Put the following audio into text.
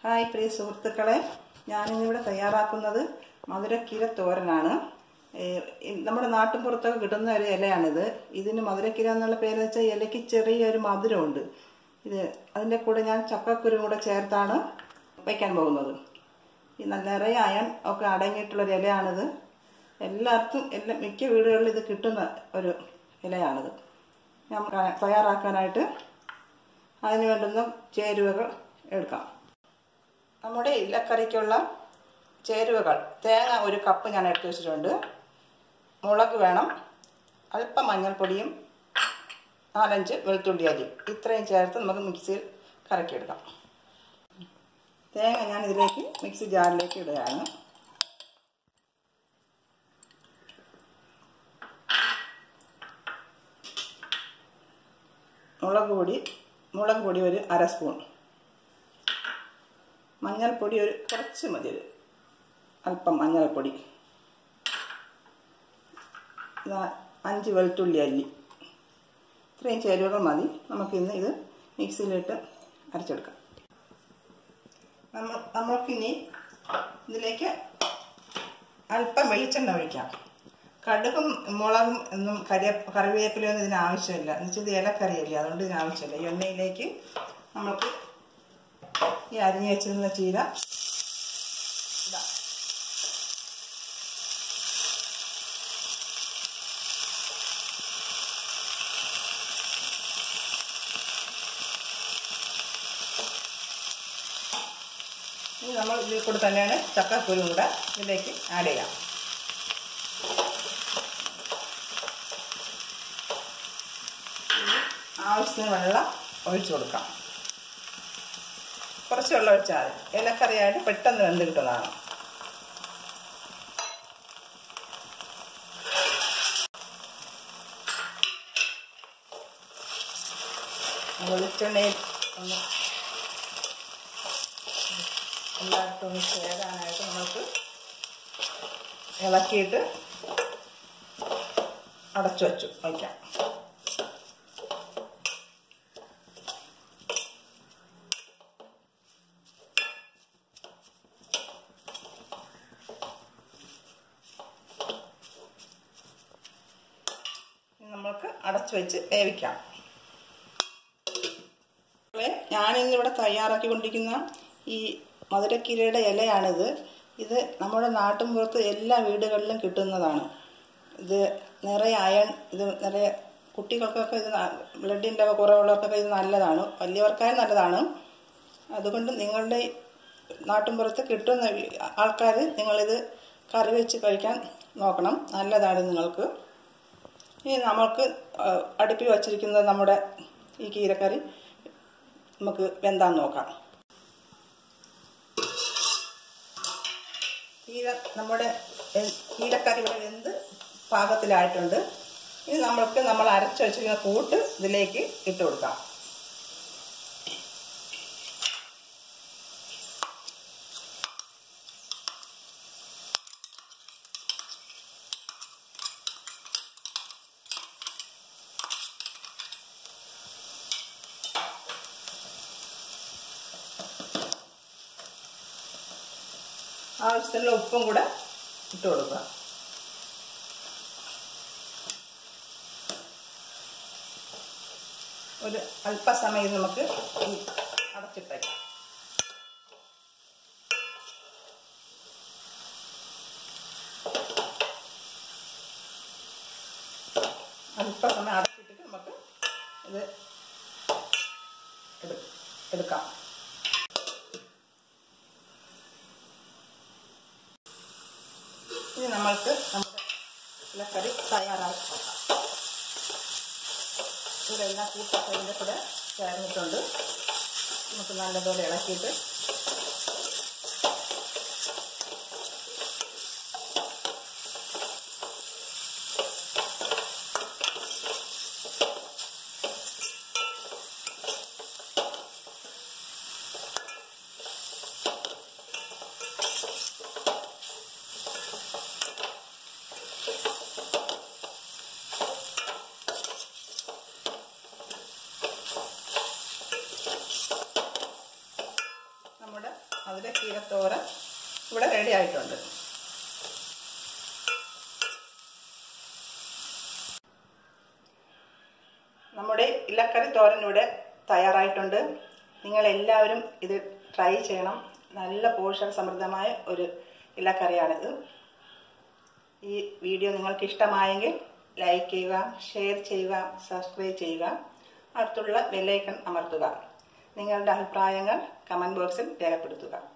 hi പ്രിയ സുഹൃത്തുക്കളെ ഞാനിന്നിവിടെ തയ്യാറാക്കുന്നത് മധുരക്കീര തോരനാണ് ഏഹ് ഇ- നമ്മുടെ നാട്ടിൻ പുറത്തൊക്കെ കിട്ടുന്ന ഒരു ഇലയാണിത് ഇതിന് മധുരക്കീര എന്നുള്ള പേര് വെച്ചാൽ ഇലയ്ക്ക് ചെറിയൊരു മധുരമുണ്ട് ഇത് അതിൻ്റെ കൂടെ ഞാൻ ചക്കക്കുരും കൂടെ ചേർത്താണ് വയ്ക്കാൻ പോകുന്നത് ഈ നല്ല നിറയെ അയൺ ഒക്കെ അടങ്ങിയിട്ടുള്ളൊരു ഇലയാണിത് എല്ലാവർക്കും എല്ലാ മിക്ക വീടുകളിലും ഇത് കിട്ടുന്ന ഒരു ഇലയാണിത് ഞാൻ ക- തയ്യാറാക്കാനായിട്ട് അതിന് വേണ്ടുന്ന ചേരുവകൾ എടുക്കാം നമ്മുടെ ഇലക്കറിക്കുള്ള ചേരുവകൾ തേങ്ങ ഒരു കപ്പ് ഞാൻ എടുത്ത് വെച്ചിട്ടുണ്ട് മുളക് വേണം അല്പം മഞ്ഞൾപ്പൊടിയും നാലഞ്ച് വെളുത്തുള്ളി അരി ഇത്രയും ചേർത്ത് നമുക്ക് മിക്സിയിൽ കറക്കിയെടുക്കാം തേങ്ങ ഞാൻ ഇതിലേക്ക് മിക്സി ജാറിലേക്ക് ഇടുകയാണ് മുളക് പൊടി മുളക് പൊടി ഒരു അര സ്പൂൺ മഞ്ഞൾപ്പൊടി ഒരു കുറച്ച് മതി ഒരു അല്പം മഞ്ഞൾപ്പൊടി ഇതാ അഞ്ച് വെളുത്തുള്ളി അല്ലി ഇത്രയും ചേരുവകൾ മതി നമുക്കിന്ന് ഇത് മിക്സിയിലിട്ട് അരച്ചെടുക്കാം നമ്മൾ നമ്മൾക്കിനി ഇതിലേക്ക് അല്പം വെളിച്ചെണ്ണ ഒഴിക്കാം കടുകും മുളകും ഒന്നും കറിയ കറിവേപ്പിലൊന്നും ഇതിന് ആവശ്യമില്ല എന്ന് വെച്ചാൽ ഇത് ഇലക്കറിയല്ലേ അതുകൊണ്ട് ഇതിന് ആവശ്യമില്ല ഈ എണ്ണയിലേക്ക് നമുക്ക് ഈ അരിഞ്ഞു വെച്ചിരുന്ന ചീര ഇടാം ഇനി നമ്മൾ ഇതിൽ കൂടെ തന്നെയാണ് ചക്കക്കുരു കൂടെ ഇതിലേക്ക് ആഡ് ചെയ്യാം ഇനി ആവശ്യത്തിന് വെള്ളം ഒഴിച്ചു കൊടുക്കാം കുറച്ച് വെള്ളം ഒഴിച്ചാൽ മതി ഇലക്കറിയായിട്ട് പെട്ടെന്ന് വെന്ത് കിട്ടുന്നതാണ് വെളിച്ചെണ്ണയിൽ ഒന്ന് എല്ലായിടത്തും ഒന്ന് ചേരാനായിട്ട് നമുക്ക് ഇളക്കിയിട്ട് അടച്ചു വച്ചു വയ്ക്കാം ഇനി നമ്മൾക്ക് അടച്ചു വെച്ച് വേവിക്കാം ഞാനിന്നിവിടെ തയ്യാറാക്കിക്കൊണ്ടിരിക്കുന്ന ഈ മധുരക്കീരയുടെ ഇലയാണിത് ഇത് നമ്മുടെ നാട്ടിൻ പുറത്ത് എല്ലാ വീടുകളിലും കിട്ടുന്നതാണ് ഇത് നിറയെ അയൺ ഇത് നിറയെ കുട്ടികൾക്കൊക്കെ ഇത് ബ്ലഡിൻ്റെ കുറവുള്ളവർക്കൊക്കെ ഇത് നല്ലതാണ് വലിയവർക്കായും നല്ലതാണ് അതുകൊണ്ട് നിങ്ങളുടെ നാട്ടിൻപുറത്ത് കിട്ടുന്ന ആൾക്കാർ നിങ്ങളിത് കറി വെച്ച് കഴിക്കാൻ നോക്കണം നല്ലതാണ് നിങ്ങൾക്ക് ഇനി നമ്മൾക്ക് അടുപ്പി വച്ചിരിക്കുന്നത് നമ്മുടെ ഈ കീരക്കറി നമുക്ക് വെന്താൻ നോക്കാം കീര നമ്മുടെ കീരക്കറി ഇവിടെ വെന്ത് പാകത്തിലായിട്ടുണ്ട് ഇനി നമ്മൾക്ക് നമ്മൾ അരച്ച് വെച്ചിരിക്കുന്ന കൂട്ട് ഇതിലേക്ക് ഇട്ട് കൊടുക്കാം ആവശ്യത്തിനുള്ള ഉപ്പും കൂടെ ഇട്ട് കൊടുക്കുക ഒരു അല്പസമയം നമുക്ക് അടച്ചിട്ടേക്കാം അല്പസമയം അടച്ചിട്ടിട്ട് നമുക്ക് ഇത് എടുക്കാം ഇനി നമ്മൾക്ക് നമ്മുടെ ഇലക്കറി തയ്യാറാക്കി നോക്കാം ഇവിടെ എല്ലാം കൂട്ടൊക്കെ ഇതിൻ്റെ കൂടെ ചേർന്നിട്ടുണ്ട് നമുക്ക് നല്ലപോലെ ഇളക്കിയിട്ട് മധുരക്കീരത്തോരൻ ഇവിടെ റെഡി ആയിട്ടുണ്ട് നമ്മുടെ ഇലക്കറി തോരൻ ഇവിടെ തയ്യാറായിട്ടുണ്ട് നിങ്ങളെല്ലാവരും ഇത് ട്രൈ ചെയ്യണം നല്ല പോഷക സമൃദ്ധമായ ഒരു ഇലക്കറിയാണിത് ഈ വീഡിയോ നിങ്ങൾക്ക് ഇഷ്ടമായെങ്കിൽ ലൈക്ക് ചെയ്യുക ഷെയർ ചെയ്യുക സബ്സ്ക്രൈബ് ചെയ്യുക അടുത്തുള്ള ബെല്ലൈക്കൺ അമർത്തുക നിങ്ങളുടെ അഭിപ്രായങ്ങൾ കമൻറ്റ് ബോക്സിൽ രേഖപ്പെടുത്തുക